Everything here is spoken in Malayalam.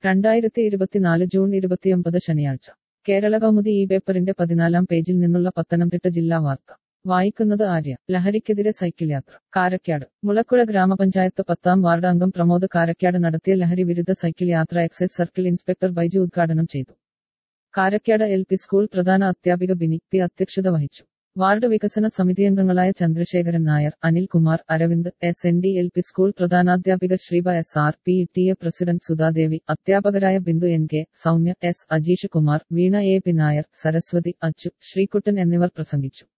രണ്ടായിരത്തി ഇരുപത്തിനാല് ജൂൺ ഇരുപത്തിയൊമ്പത് ശനിയാഴ്ച കേരള കൗമുദി ഈ പേപ്പറിന്റെ പതിനാലാം പേജിൽ നിന്നുള്ള പത്തനംതിട്ട ജില്ലാ വാർത്ത വായിക്കുന്നത് ആര്യ ലഹരിക്കെതിരെ സൈക്കിൾ യാത്ര കാരക്കാട് മുളക്കുഴ ഗ്രാമപഞ്ചായത്ത് പത്താം വാർഡ് അംഗം പ്രമോദ് കാരക്കാട് നടത്തിയ ലഹരി വിരുദ്ധ സൈക്കിൾ യാത്ര എക്സൈസ് സർക്കിൾ ഇൻസ്പെക്ടർ ബൈജു ഉദ്ഘാടനം ചെയ്തു കാരക്കാട് എൽ പി സ്കൂൾ പ്രധാന അധ്യാപിക ബിനി പി അധ്യക്ഷത വഹിച്ചു വാർഡ് വികസന സമിതി അംഗങ്ങളായ Chandrasekharan Nair Anilkumar Aravind S N D L P school പ്രധാനാധ്യാപിക Sreeba S R P T A president Sudhadevi അധ്യാപകരായ Bindu N K Soumya S Ajeesh Kumar Veena A P Nair Saraswathi Achu Sreekuttan എന്നിവർ പ്രസംഗിച്ചു